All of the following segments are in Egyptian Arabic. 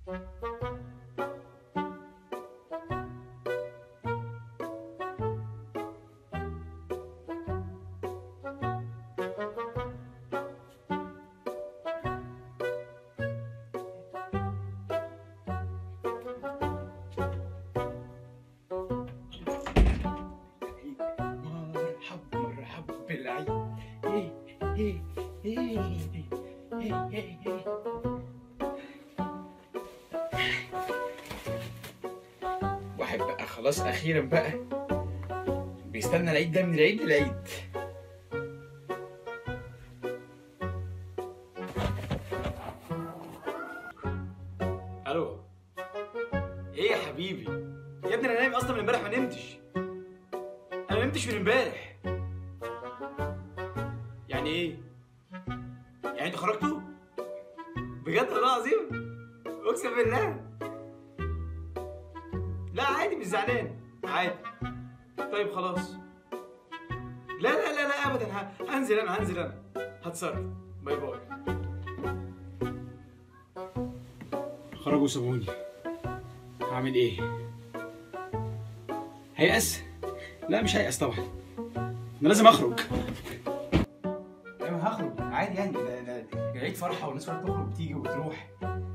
مرحب مرحب بالعيد إيه إيه إيه إيه إيه إيه. واحد بقى خلاص أخيرا بقى بيستنى العيد ده من العيد للعيد الو ايه يا حبيبي يا ابني انا نايم اصلا من امبارح ما نمتش انا ما نمتش من امبارح يعني ايه يعني انتوا خرجتوا بجد والله العظيم اقسم بالله لا عادي مش زعلان عادي طيب خلاص لا لا لا لا ابدا ه- هنزل انا هنزل انا هتصرف باي باي خرجوا وسابوني هعمل ايه هيأس لا مش هيأس طبعا انا لازم اخرج ايوه هخرج عادي يعني ده ده العيد فرحه والناس كلها بتخرج بتيجي وبتروح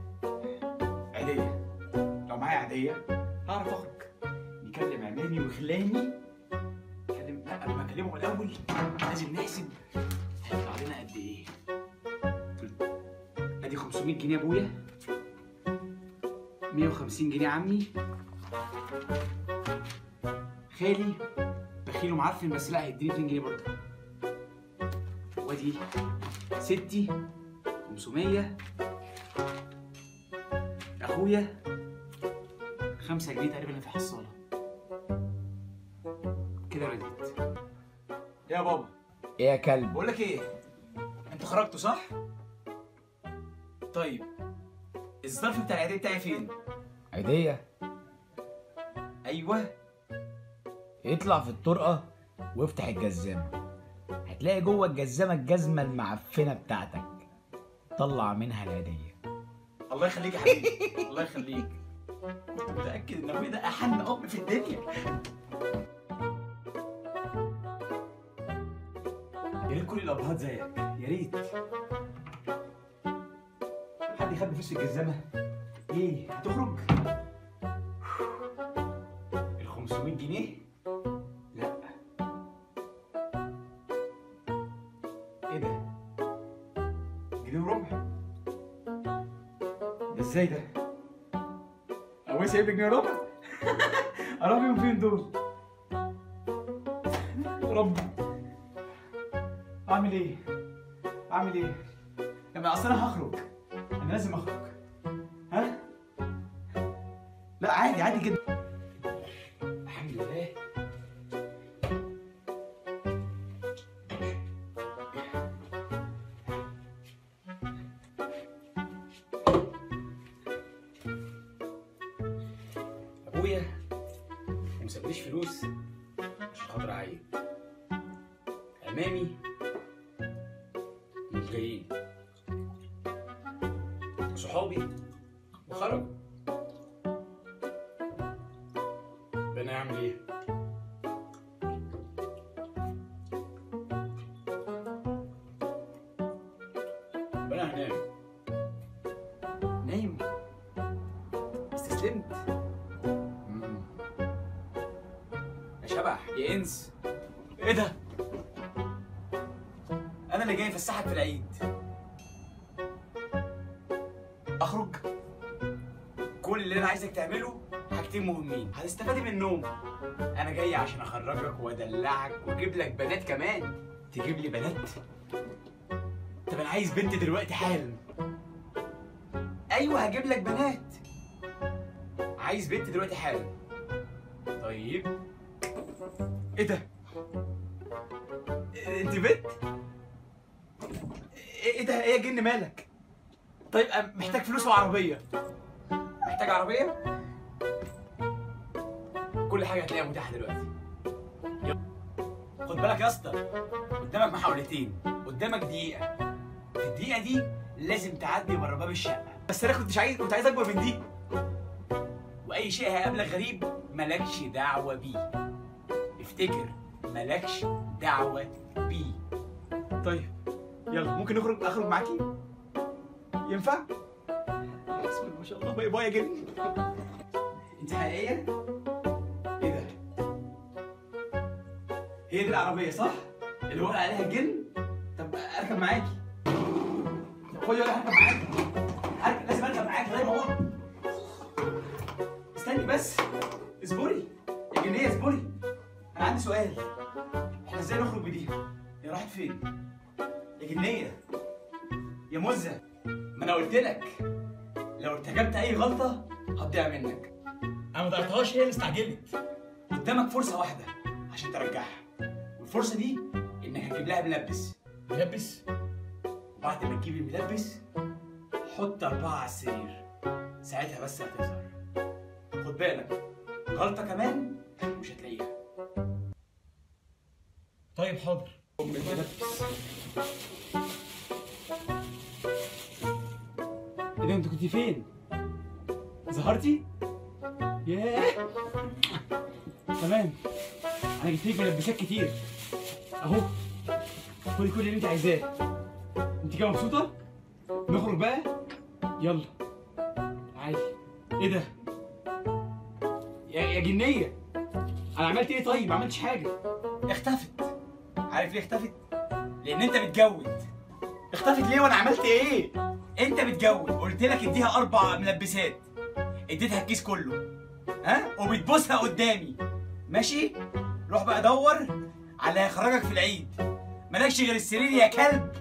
عاديه لو معايا عاديه هعرف اخرج نكلم عمامي وخلاني نكلم لا قبل ما اكلمهم الاول لازم نحسب هيطلع لنا قد ايه ادي 500 جنيه يا ابويا 150 جنيه عمي خالي بخيل ومعفن بس لا هيديني 2 جنيه برضه وادي ستي 500 اخويا 5 جنيه تقريبا اللي في الحصاله كده ردت يا بابا ايه يا كلب بقول لك ايه انتوا خرجتوا صح طيب الظرف بتاع العيديه بتاعي فين عيدية ايوه اطلع في الطرقة وافتح الجزامة هتلاقي جوه الجزامة الجزمة المعفنة بتاعتك طلع منها العيدية الله يخليك يا حبيبي الله يخليك كنت متاكد ان ابويا ده احن اب في الدنيا يا ريت كل الابهات زيك يا ريت حد يخبي فلوس في الجزامه ايه هتخرج ال 500 جنيه لا ايه ده جنيه وربع ده ازاي ده ابويا سايب لي جنيه وربع اروح بيهم فين دول يا رب اعمل ايه اعمل ايه لما اصل انا هخرج انا لازم اخرج ها لا عادي عادي جدا الحمد لله ابويا ما مسابليش فلوس عشان خاطر عيد امامي مش جايين صحابي وخرجوا انا اعمل ايه انا هنام نايم استسلمت مم. يا شبح يا انس ايه ده انا اللي جاي افسحك في العيد اخرج كل اللي انا عايزك تعمله حاجتين مهمين هتستفادي من النوم انا جاي عشان اخرجك وادلعك واجيب لك بنات كمان تجيب لي بنات طب انا عايز بنت دلوقتي حالا ايوه هجيب لك بنات عايز بنت دلوقتي حالا طيب ايه ده انت بنت ايه ده ايه يا جن مالك طيب أم- محتاج فلوس وعربيه محتاج عربيه كل حاجه هتلاقيها متاحه دلوقتي يلا. خد بالك يا اسطى قدامك محاولتين قدامك دقيقه في الدقيقه دي لازم تعدي بره باب الشقه بس انا كنتش عايز كنت عايز اكبر من دي واي شيء هيقابلك غريب مالكش دعوه بيه افتكر مالكش دعوه بيه طيب يلا ممكن نخرج اخرج معاكي ينفع بسم الله ما شاء الله باي باي يا جن انت حقيقيه ايه ده هي دي العربيه صح اللي وقع عليها الجن طب اركب معاكي طب خدي ولا اركب معاكي أركب لازم اركب معاكي زي ما قلت استني بس اصبري يا جنيه اصبري انا عندي سؤال احنا ازاي نخرج بدي هي راحت فين يا جنيه يا مزه ما انا قلت لك لو ارتكبت اي غلطه هتضيع منك انا ما ضيعتهاش هي اللي استعجلت قدامك فرصه واحده عشان ترجعها والفرصه دي انك هتجيب لها ملبس ملبس وبعد ما تجيب الملبس حط أربعة على السرير ساعتها بس هتظهر خد بالك غلطة كمان مش هتلاقيها طيب حاضر ايه ده انت كنت فين؟ ظهرتي؟ ياه تمام انا جبت لك ملبسات كتير اهو خدي كل اللي انت عايزاه انت كده مبسوطة؟ نخرج بقى؟ يلا عادي ايه ده؟ يا يا جنية انا عملت ايه طيب؟ ما عملتش حاجة اختفت عارف ليه اختفت؟ لان انت متجود اختفت ليه وانا عملت ايه؟ انت متجود قلت لك اديها اربع ملبسات اديتها الكيس كله ها وبتبوسها قدامي ماشي روح بقى دور على اللي هيخرجك في العيد مالكش غير السرير يا كلب